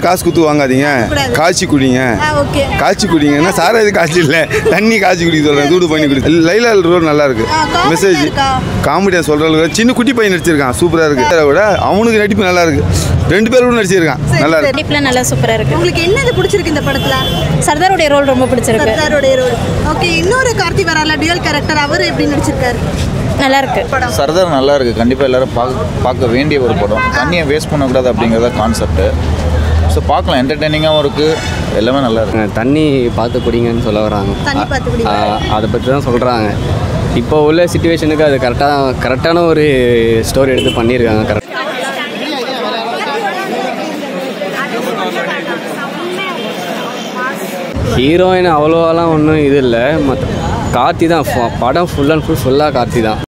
வந்து காசு குத்து வாங்காதீங்க கூடாது. காய்ச்சி குடிங்க ஆ ஓகே காய்ச்சி குடிங்கன்னா சாரா இது காய்ச்சி இல்லை தண்ணி காய்ச்சி குடிக்க சொல்கிறேன் சூடு பண்ணி குடி லைலா ரோல் நல்லா இருக்கு ஆ, comedy மெசேஜ் இருக்கா? காமெடியாக சொல்கிறவங்க சின்ன குட்டி பையன் நடிச்சிருக்கான் சூப்பராக இருக்கு அதை விட அவனுக்கு நடிப்பு நல்லா இருக்கு ரெண்டு பேரும் கூட நடிச்சிருக்கான் சரி, நல்லா சரி. இருக்கு நடிப்புலாம் நல்லா சூப்பராக இருக்கு உங்களுக்கு என்னது பிடிச்சிருக்கு இந்த படத்துல சர்தாருடைய ரோல் ரொம்ப பிடிச்சிருக்கு சர்தாருடைய ரோல் ஓகே இன்னொரு கார்த்தி வரால டியூல் கேரக்டர் அவர் எப்படி நடிச்சிருக்காரு நல்லா இருக்கு படம் சர்தார் நல்லா இருக்குது கண்டிப்பாக எல்லாரும் பார்க்க பார்க்க வேண்டிய ஒரு படம் தண்ணியை வேஸ்ட் பண்ணக்கூடாது அப்படிங்கிறத கான்செப்ட்டு ஸோ பார்க்கலாம் என்டர்டெய்னிங்காகவும் இருக்குது எல்லாமே நல்லா இருக்கு அஹ் தண்ணி பார்த்து குடிங்கன்னு சொல்ல வராங்க தண்ணி பார்த்து குடிங்க. அஹ் அதை பற்றி தான் சொல்கிறாங்க இப்போ உள்ள சுச்சுவேஷனுக்கு அது கரெக்டாக கரெக்டான ஒரு ஸ்டோரி எடுத்து பண்ணியிருக்காங்க கரெக்ட் ஹீரோயின் அவ்வளோவெல்லாம் ஒன்றும் இது இல்லை மற்ற கார்த்தி தான் படம் ஃபுல் அண்ட் ஃபுல் ஃபுல்லாக கார்த்தி தான்